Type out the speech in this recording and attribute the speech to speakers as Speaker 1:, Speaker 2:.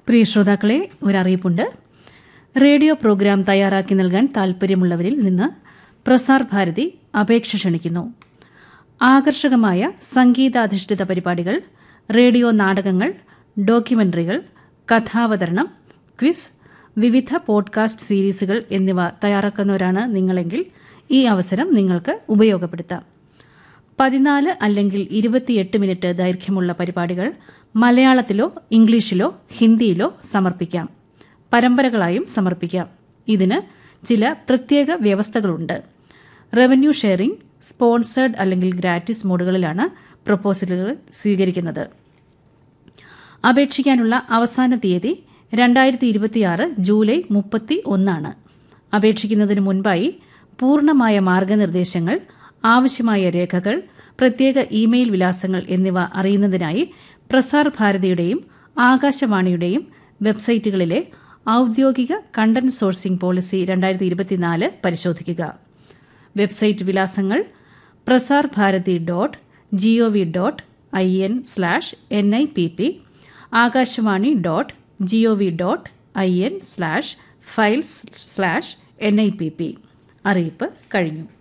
Speaker 1: പ്രിയ ശ്രോതാക്കളെ ഒരറിയിപ്പുണ്ട് radio programme തയ്യാറാക്കി നൽകാൻ താൽപ്പര്യമുള്ളവരിൽ നിന്ന് പ്രസാർ ഭാരതി അപേക്ഷ ക്ഷണിക്കുന്നു ആകർഷകമായ സംഗീതാധിഷ്ഠിത പരിപാടികൾ റേഡിയോ നാടകങ്ങൾ ഡോക്യുമെന്ററികൾ കഥാവതരണം ക്വിസ് വിവിധ പോഡ്കാസ്റ്റ് സീരീസുകൾ എന്നിവ തയ്യാറാക്കുന്നവരാണ് നിങ്ങളെങ്കിൽ ഈ അവസരം നിങ്ങൾക്ക് ഉപയോഗപ്പെടുത്താം പതിനാല് അല്ലെങ്കിൽ ഇരുപത്തിയെട്ട് മിനിറ്റ് ദൈർഘ്യമുള്ള പരിപാടികൾ മലയാളത്തിലോ ഇംഗ്ലീഷിലോ ഹിന്ദിയിലോ സമർപ്പിക്കാം പരമ്പരകളായും സമർപ്പിക്കാം ഇതിന് ചില പ്രത്യേക വ്യവസ്ഥകളുണ്ട് റവന്യൂ ഷെയറിംഗ് സ്പോൺസേഡ് അല്ലെങ്കിൽ ഗ്രാറ്റിസ് മോഡുകളിലാണ് പ്രപ്പോസലുകൾ സ്വീകരിക്കുന്നത് അപേക്ഷിക്കാനുള്ള അവസാന തീയതി രണ്ടായിരത്തി ഇരുപത്തിയാറ് ജൂലൈ മുപ്പത്തി ഒന്നാണ് അപേക്ഷിക്കുന്നതിന് മുൻപായി പൂർണ്ണമായ മാർഗനിർദ്ദേശങ്ങൾ ആവശ്യമായ രേഖകൾ പ്രത്യേക ഇമെയിൽ വിലാസങ്ങൾ എന്നിവ അറിയുന്നതിനായി പ്രസാർ ഭാരതിയുടെയും ആകാശവാണിയുടെയും വെബ്സൈറ്റുകളിലെ ഔദ്യോഗിക കണ്ടന്റ് സോഴ്സിംഗ് പോളിസി രണ്ടായിരത്തി ഇരുപത്തിനാല് പരിശോധിക്കുക വെബ്സൈറ്റ് വിലാസങ്ങൾ Prasar Bharati dot G O V dot I N slash N I P P Akashvani dot G O V dot I N slash files slash N I P P അറിയിപ്പ് കഴിഞ്ഞു